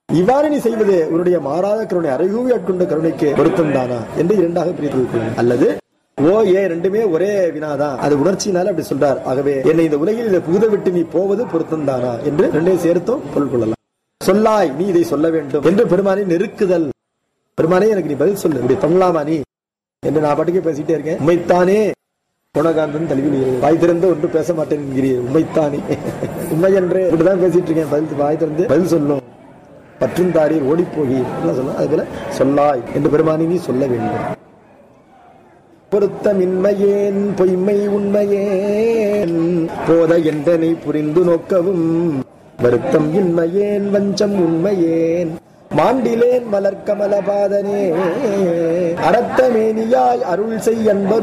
இவ்வாறு நீ செய்வது உன்னுடைய மாறாத கருணை அறைகூவி ஆட்கொண்ட கருணைக்கு பொருத்தம் தானா என்று இரண்டாக பிரித்து வைக்கலாம் அல்லது ஓ ஏ ரெண்டுமே ஒரே வினாதான் அது உணர்ச்சியினால அப்படி சொல்றார் ஆகவே என்னை இந்த உலகில் இதை புகுத விட்டு நீ போவது பொருத்தம் தானா என்று ரெண்டையும் சேர்த்தும் பொருள் கொள்ளலாம் சொல்லாய் நீ இதை சொல்ல வேண்டும் என்று பெருமானை நெருக்குதல் பெருமானே எனக்கு நீ பதில் சொல்லு இப்படி பண்ணலாமா நீ என்று நான் பாட்டுக்கே பேசிட்டே இருக்கேன் உண்மைத்தானே குணகாந்தன் தழுவி வாய் திறந்து ஒன்று பேச மாட்டேன் என்கிறீர் உண்மைத்தானே உண்மை என்று இப்படிதான் பேசிட்டு இருக்கேன் பதில் வாய் திறந்து பதில் சொல்லும் பற்றும் தாரீர் ஓடிப்போகி சொல்லும் அது போல சொல்லாய் என்று பெருமானி நீ சொல்ல வேண்டும் பொருத்தமின்மையேன் பொய்மை உண்மையேன் போத என்றனை புரிந்து நோக்கவும் வருத்தம் இன்மையேன் வஞ்சம் உண்மையேன் மாண்டிலேன் மலர்கமல பாதனே அரத்தமேனியாய் அருள் செய் என்பது